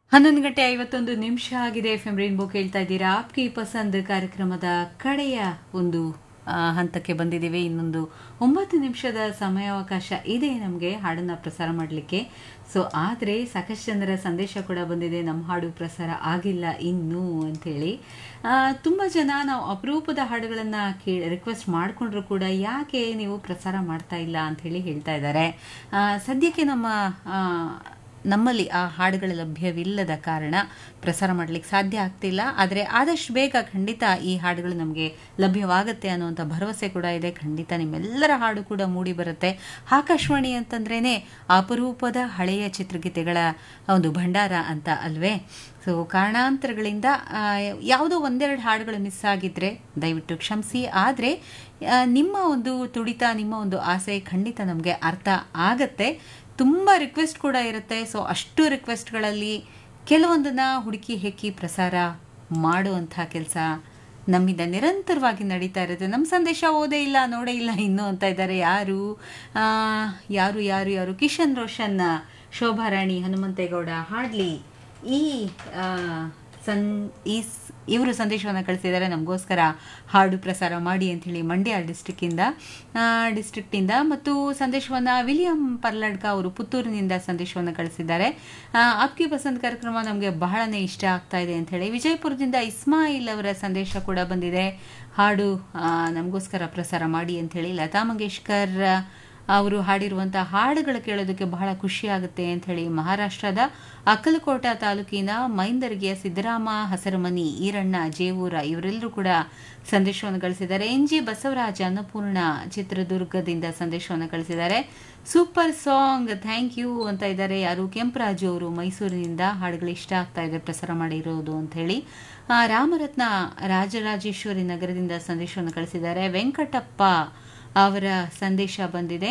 ಹನ್ನೊಂದು ಗಂಟೆ ಐವತ್ತೊಂದು ನಿಮಿಷ ಆಗಿದೆ ಎಫ್ ಎಂ ರೈನ್ಬೋ ಕೇಳ್ತಾ ಇದ್ದೀರಾ ಆಪ್ಕಿ ಪಸಂದ್ ಕಾರ್ಯಕ್ರಮದ ಕಡೆಯ ಒಂದು ಆ, ಹಂತಕ್ಕೆ ಬಂದಿದ್ದೀವಿ ಇನ್ನೊಂದು ಒಂಬತ್ತು ನಿಮಿಷದ ಸಮಯಾವಕಾಶ ಇದೆ ನಮಗೆ ಹಾಡನ್ನು ಪ್ರಸಾರ ಮಾಡಲಿಕ್ಕೆ ಸೊ ಆದರೆ ಸಾಕಷ್ಟು ಜನರ ಸಂದೇಶ ಕೂಡ ಬಂದಿದೆ ನಮ್ಮ ಹಾಡು ಪ್ರಸಾರ ಆಗಿಲ್ಲ ಇನ್ನೂ ಅಂಥೇಳಿ ತುಂಬ ಜನ ನಾವು ಅಪರೂಪದ ಹಾಡುಗಳನ್ನು ಕೇ ರಿಕ್ವೆಸ್ಟ್ ಮಾಡಿಕೊಂಡ್ರು ಕೂಡ ಯಾಕೆ ನೀವು ಪ್ರಸಾರ ಮಾಡ್ತಾ ಇಲ್ಲ ಅಂಥೇಳಿ ಹೇಳ್ತಾ ಇದ್ದಾರೆ ಆ, ಸದ್ಯಕ್ಕೆ ನಮ್ಮ ಆ, ನಮ್ಮಲ್ಲಿ ಆ ಹಾಡುಗಳ ಲಭ್ಯವಿಲ್ಲದ ಕಾರಣ ಪ್ರಸಾರ ಮಾಡಲಿಕ್ಕೆ ಸಾಧ್ಯ ಆಗ್ತಿಲ್ಲ ಆದರೆ ಆದಷ್ಟು ಬೇಗ ಖಂಡಿತ ಈ ಹಾಡುಗಳು ನಮಗೆ ಲಭ್ಯವಾಗುತ್ತೆ ಅನ್ನುವಂಥ ಭರವಸೆ ಕೂಡ ಇದೆ ಖಂಡಿತ ನಿಮ್ಮೆಲ್ಲರ ಹಾಡು ಕೂಡ ಮೂಡಿ ಬರುತ್ತೆ ಆಕಾಶವಾಣಿ ಅಂತಂದ್ರೇ ಅಪರೂಪದ ಹಳೆಯ ಚಿತ್ರಗೀತೆಗಳ ಒಂದು ಭಂಡಾರ ಅಂತ ಅಲ್ವೇ ಸೊ ಕಾರಣಾಂತರಗಳಿಂದ ಆ, ಯಾವುದೋ ಒಂದೆರಡು ಹಾಡುಗಳು ಮಿಸ್ ಆಗಿದ್ರೆ ದಯವಿಟ್ಟು ಕ್ಷಮಿಸಿ ಆದರೆ ನಿಮ್ಮ ಒಂದು ತುಡಿತ ನಿಮ್ಮ ಒಂದು ಆಸೆ ಖಂಡಿತ ನಮಗೆ ಅರ್ಥ ಆಗತ್ತೆ ತುಂಬ ರಿಕ್ವೆಸ್ಟ್ ಕೂಡ ಇರುತ್ತೆ ಸೊ ಅಷ್ಟು ರಿಕ್ವೆಸ್ಟ್ಗಳಲ್ಲಿ ಕೆಲವೊಂದನ್ನು ಹುಡುಕಿ ಹೆಕ್ಕಿ ಪ್ರಸಾರ ಮಾಡುವಂಥ ಕೆಲಸ ನಮ್ಮಿಂದ ನಿರಂತರವಾಗಿ ನಡೀತಾ ಇರುತ್ತೆ ನಮ್ಮ ಸಂದೇಶ ಓದೇ ಇಲ್ಲ ನೋಡೇ ಇಲ್ಲ ಇನ್ನೂ ಅಂತ ಇದ್ದಾರೆ ಯಾರು ಆ, ಯಾರು ಯಾರು ಯಾರು ಕಿಶನ್ ರೋಷನ್ ಶೋಭಾರಾಣಿ ಹನುಮಂತೇಗೌಡ ಹಾಡ್ಲಿ ಈ ಆ, ಸನ್ ಈ ಸ್- ಇವರು ಸಂದೇಶವನ್ನು ಕಳಿಸಿದ್ದಾರೆ ನಮಗೋಸ್ಕರ ಹಾಡು ಪ್ರಸಾರ ಮಾಡಿ ಅಂಥೇಳಿ ಮಂಡ್ಯ ಡಿಸ್ಟಿಕ್ಕಿಂದ ಡಿಸ್ಟ್ರಿಕ್ಟಿಂದ ಮತ್ತು ಸಂದೇಶವನ್ನು ವಿಲಿಯಂ ಪರ್ಲಡ್ಕ ಅವರು ಪುತ್ತೂರಿನಿಂದ ಸಂದೇಶವನ್ನು ಕಳಿಸಿದ್ದಾರೆ ಆ, ಅಪ್ಕಿ ಪಸಂದ್ ಕಾರ್ಯಕ್ರಮ ನಮಗೆ ಬಹಳನೇ ಇಷ್ಟ ಆಗ್ತಾ ಇದೆ ಅಂಥೇಳಿ ವಿಜಯಪುರದಿಂದ ಇಸ್ಮಾಯಿಲ್ ಅವರ ಸಂದೇಶ ಕೂಡ ಬಂದಿದೆ ಹಾಡು ಆ, ನಮಗೋಸ್ಕರ ಪ್ರಸಾರ ಮಾಡಿ ಅಂಥೇಳಿ ಲತಾ ಮಂಗೇಶ್ಕರ್ ಅವರು ಹಾಡಿರುವಂಥ ಹಾಡುಗಳು ಕೇಳೋದಕ್ಕೆ ಬಹಳ ಖುಷಿ ಆಗುತ್ತೆ ಅಂತ ಹೇಳಿ ಮಹಾರಾಷ್ಟ್ರದ ಅಕ್ಕಲಕೋಟ ತಾಲೂಕಿನ ಮೈಂದರ್ಗಿಯ ಸಿದ್ದರಾಮ ಹಸರಮನಿ ಈರಣ್ಣ ಜೇವೂರ ಇವರೆಲ್ಲರೂ ಕೂಡ ಸಂದೇಶವನ್ನು ಕಳಿಸಿದ್ದಾರೆ ಎನ್ ಜಿ ಬಸವರಾಜ ಅನ್ನಪೂರ್ಣ ಚಿತ್ರದುರ್ಗದಿಂದ ಸಂದೇಶವನ್ನು ಕಳಿಸಿದ್ದಾರೆ ಸೂಪರ್ ಸಾಂಗ್ ಥ್ಯಾಂಕ್ ಯು ಅಂತ ಇದ್ದಾರೆ ಯಾರು ಕೆಂಪರಾಜು ಅವರು ಮೈಸೂರಿನಿಂದ ಹಾಡುಗಳು ಇಷ್ಟ ಆಗ್ತಾ ಇದೆ ಪ್ರಸಾರ ಮಾಡಿರೋದು ಅಂತ ಹೇಳಿ ಆ, ರಾಮರತ್ನ ರಾಜರಾಜೇಶ್ವರಿ ನಗರದಿಂದ ಸಂದೇಶವನ್ನು ಕಳಿಸಿದ್ದಾರೆ ವೆಂಕಟಪ್ಪ ಅವರ ಸಂದೇಶ ಬಂದಿದೆ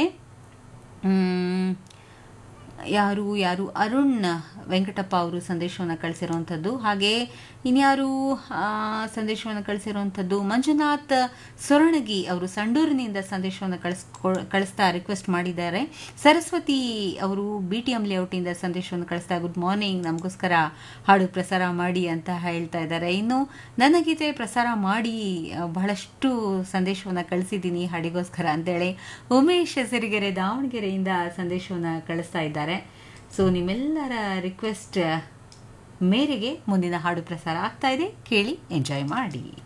ಮ್, ಯಾರು ಯಾರು ಅರುಣ್ ವೆಂಕಟಪ್ಪ ಅವರು ಸಂದೇಶವನ್ನು ಕಳಿಸಿರುವಂಥದ್ದು ಹಾಗೆ ಇನ್ಯಾರು ಆ, ಸಂದೇಶವನ್ನು ಕಳಿಸಿರುವಂಥದ್ದು ಮಂಜುನಾಥ್ ಸೊರಣಗಿ ಅವರು ಸಂಡೂರಿನಿಂದ ಸಂದೇಶವನ್ನು ಕಳಿಸ್ಕೊ ಕಳಿಸ್ತಾ ರಿಕ್ವೆಸ್ಟ್ ಮಾಡಿದ್ದಾರೆ ಸರಸ್ವತಿ ಅವರು ಬಿ ಟಿ ಎಂ ಲೇಔಟಿಂದ ಸಂದೇಶವನ್ನು ಕಳಿಸ್ತಾ ಗುಡ್ ಮಾರ್ನಿಂಗ್ ನಮಗೋಸ್ಕರ ಹಾಡು ಪ್ರಸಾರ ಮಾಡಿ ಅಂತ ಹೇಳ್ತಾ ಇದ್ದಾರೆ ಇನ್ನು ನನ್ನ ಗೀತೆ ಪ್ರಸಾರ ಮಾಡಿ ಆ, ಬಹಳಷ್ಟು ಸಂದೇಶವನ್ನು ಕಳಿಸಿದ್ದೀನಿ ಹಾಡಿಗೋಸ್ಕರ ಅಂತೇಳಿ ಉಮೇಶ್ ಸಿರಿಗೆರೆ ದಾವಣಗೆರೆಯಿಂದ ಸಂದೇಶವನ್ನು ಕಳಿಸ್ತಾ ಇದ್ದಾರೆ ಸೊ ನಿಮ್ಮೆಲ್ಲರ ರಿಕ್ವೆಸ್ಟ್ ಮೇರೆಗೆ ಮುಂದಿನ ಹಾಡು ಪ್ರಸಾರ ಆಗ್ತಾ ಇದೆ ಕೇಳಿ ಎಂಜಾಯ್ ಮಾಡಿ